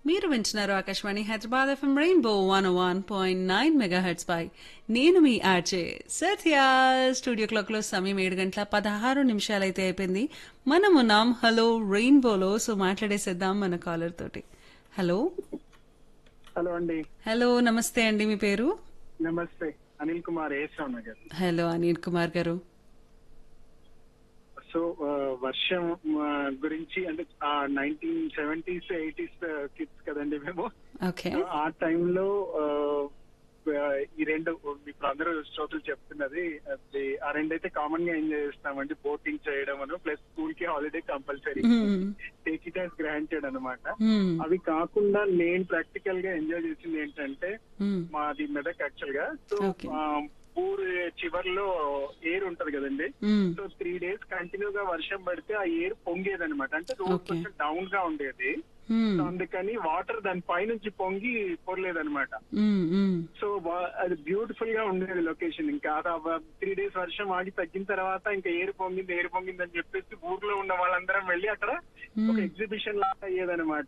మీరు వింటున్నారు Akashvani Hyderabad FM rainbow one one point nine mega heads పై నేను మీ ఆర్జే సత్య స్టూడియో క్లాక్ లో సమయం ఏడు గంటల పదహారు నిమిషాలైతే అయిపోయింది మనం ఉన్నాం హలో రెయిన్బోలో సో మాట్లాడేసేద్దాం మన కాలర్ తోటి హలో హలో అండి హలో నమస్తే అండి మీ పేరు నమస్తే అనిల్ కుమార్ ఏశ్రామ్ నగర్ హలో అనిల్ కుమార్ గారు సో ఆ, వర్షం ఆ, గురించి అంటే నైన్టీన్ సెవెంటీస్ ఎయిటీస్ కిడ్స్ కదండి మేము ఓకే సో ఆ టైంలో ఈ రెండు ఇప్పుడు అందరూ శ్రోతలు చెప్తున్నది అది ఆ రెండైతే కామన్ గా ఎంజాయ్ చేస్తామండి బోటింగ్ చేయడం అను ప్లస్ స్కూల్ కి holiday compulsory take it as granted అనమాట అవి కాకుండా నేను ప్రాక్టికల్ గా ఎంజాయ్ చేసింది ఏంటంటే మాది మెదక్ యాక్చువల్ గా సో Okay. ఆ, ఊరు చివర్లో ఎయిర్ ఉంటది కదండి సో త్రీ డేస్ కంటిన్యూ గా వర్షం పడితే ఆ ఎయిర్ పొంగేది అనమాట అంటే రోడ్ Okay. కొంచెం డౌన్ గా ఉండేది సో అందుకని వాటర్ దాని పైనుంచి పొంగి పొరలేదన్నమాట సో వా- అది బ్యూటిఫుల్ గా ఉండేది లొకేషన్ ఇంకా త్రీ డేస్ వర్షం ఆగి తగ్గిన తర్వాత ఇంకా ఏరు పొంగింది ఏరు పొంగింది అని చెప్పేసి ఊర్లో ఉన్న వాళ్ళందరం వెళ్ళి అక్కడ ఒక ఎగ్జిబిషన్ లాగా అయ్యేదన్నమాట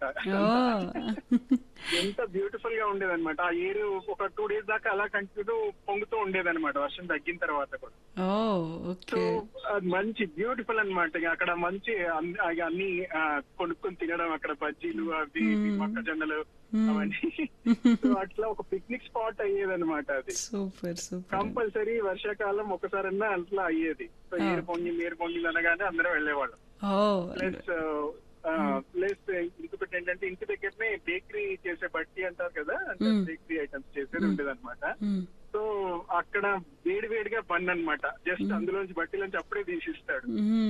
ఎంత బ్యూటిఫుల్ గా ఉండేదన్నమాట ఆ ఏరు ఒక టూ డేస్ దాకా అలా కంటిన్యూ పొంగుతూ ఉండేదన్నమాట వర్షం తగ్గిన తర్వాత కూడా ఓ సో ఓకే అది మంచి బ్యూటిఫుల్ అన్నమాట ఇక అక్కడ మంచి అన్ని ఇక అన్ని ఆ, కొనుక్కొని తినడం అక్కడ బజ్జీలు అవి ఇవి, మొక్కజొన్నలు అవన్నీ సో అట్లా ఒక పిక్నిక్ స్పాట్ అయ్యేదన్నమాట అది సూపర్ సూపర్ కంపల్సరీ వర్షాకాలం ఒకసారన్నా అట్లా అయ్యేది సో ఏరు పొంగింది ఏరు పొంగింది అనగానే అందరం వెళ్ళేవాళ్ళం ఓ ప్లస్ ప్లస్ ఇంకొకటి ఏంటంటే ఇంటి దగ్గరనే బేకరీ చేసే బట్టి అంటారు కదా అంటే బేకరీ ఐటమ్స్ చేసేది ఉండేది అనమాట సో అక్కడ వేడి వేడిగా బన్ అన్నమాట జస్ట్ అందులోంచి బట్టిలోంచి అప్పుడే తీసిస్తాడు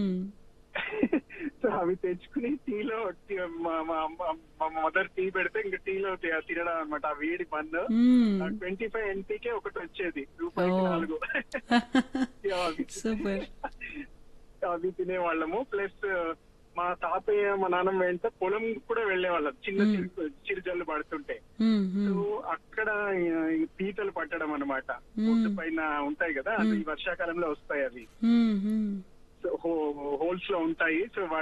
సో అవి తెచ్చుకుని టీలో టీ- మా మదర్ టీ పెడితే ఇంకా టీలో తి- తినడం అనమాట ఆ వేడి బన్ ట్వంటీ ఫైవ్ ఎన్పీకే ఒకటి వచ్చేది రూపాయికి Oh. నాలుగు అవి సూపర్ అవి తినేవాళ్ళము ప్లస్ మా తాతయ్య మా నాన్నమ్మ వెంట పొలం కూడా వెళ్ళేవాళ్ళం చిన్న చిరు చిరుజల్లు పడుతుంటే సో అక్కడ ఈ పీతలు పట్టడం అనమాట ఒడ్డు పైన ఉంటాయి కదా అది ఈ వర్షాకాలంలో వస్తాయి అవి సో హోల్స్ లో ఉంటాయి సో